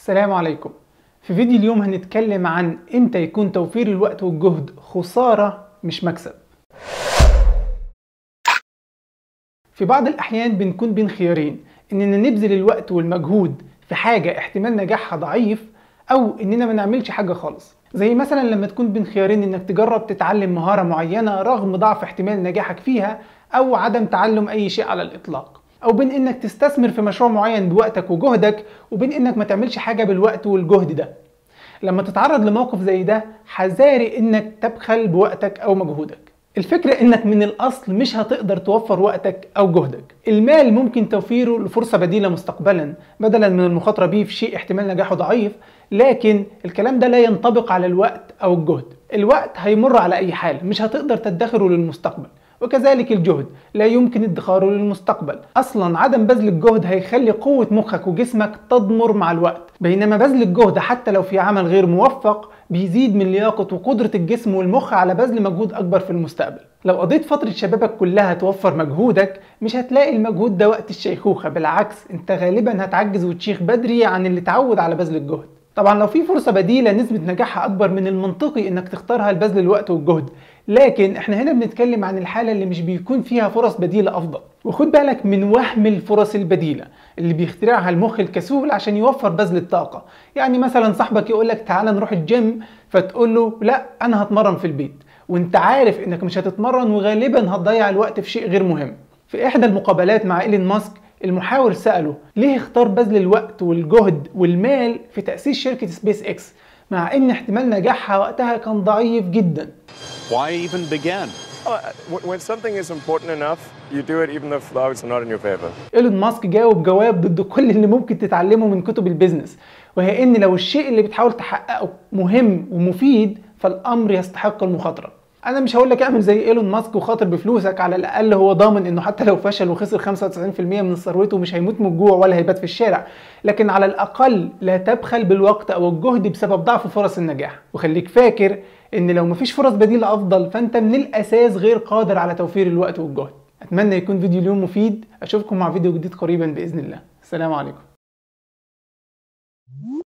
السلام عليكم في فيديو اليوم هنتكلم عن امتى يكون توفير الوقت والجهد خسارة مش مكسب في بعض الأحيان بنكون بين خيارين إننا نبذل الوقت والمجهود في حاجة احتمال نجاحها ضعيف أو إننا ما نعملش حاجة خالص زي مثلا لما تكون بين خيارين إنك تجرب تتعلم مهارة معينة رغم ضعف احتمال نجاحك فيها أو عدم تعلم أي شيء على الإطلاق او بين انك تستثمر في مشروع معين بوقتك وجهدك وبين انك ما تعملش حاجه بالوقت والجهد ده لما تتعرض لموقف زي ده حذاري انك تبخل بوقتك او مجهودك الفكرة انك من الاصل مش هتقدر توفر وقتك او جهدك المال ممكن توفيره لفرصة بديلة مستقبلا بدلا من المخاطرة بيه في شيء احتمال نجاحه ضعيف لكن الكلام ده لا ينطبق على الوقت او الجهد الوقت هيمر على اي حال مش هتقدر تدخره للمستقبل وكذلك الجهد لا يمكن ادخاره للمستقبل اصلا عدم بذل الجهد هيخلي قوة مخك وجسمك تضمر مع الوقت بينما بذل الجهد حتى لو في عمل غير موفق بيزيد من لياقة وقدرة الجسم والمخ على بذل مجهود اكبر في المستقبل لو قضيت فترة شبابك كلها توفر مجهودك مش هتلاقي المجهود ده وقت الشيخوخة بالعكس انت غالبا هتعجز وتشيخ بدري عن اللي اتعود على بذل الجهد طبعا لو في فرصة بديلة نسبة نجاحها أكبر من المنطقي إنك تختارها لبذل الوقت والجهد لكن احنا هنا بنتكلم عن الحالة اللي مش بيكون فيها فرص بديلة أفضل وخد بالك من وهم الفرص البديلة اللي بيخترعها المخ الكسول عشان يوفر بذل الطاقة يعني مثلا صاحبك يقول لك تعالى نروح الجيم فتقول له لا أنا هتمرن في البيت وانت عارف انك مش هتتمرن وغالبا هتضيع الوقت في شيء غير مهم في إحدى المقابلات مع إيلون ماسك المحاور سأله ليه اختار بذل الوقت والجهد والمال في تأسيس شركة سبيس إكس مع إن احتمال نجاحها وقتها كان ضعيف جدا Why even begin? When something is important enough, you do it even if the odds are not in your favor. ايلون ماسك جاوب جواب ضد كل اللي ممكن تتعلمه من كتب البيزنس وهي ان لو الشيء اللي بتحاول تحققه مهم ومفيد فالامر يستحق المخاطره انا مش هقول لك اعمل زي ايلون ماسك وخاطر بفلوسك على الاقل هو ضامن انه حتى لو فشل وخسر 95% من ثروته مش هيموت من الجوع ولا هيبات في الشارع لكن على الاقل لا تبخل بالوقت او الجهد بسبب ضعف فرص النجاح وخليك فاكر ان لو مفيش فرص بديله افضل فانت من الاساس غير قادر على توفير الوقت والجهد اتمنى يكون فيديو اليوم مفيد اشوفكم مع فيديو جديد قريبا باذن الله السلام عليكم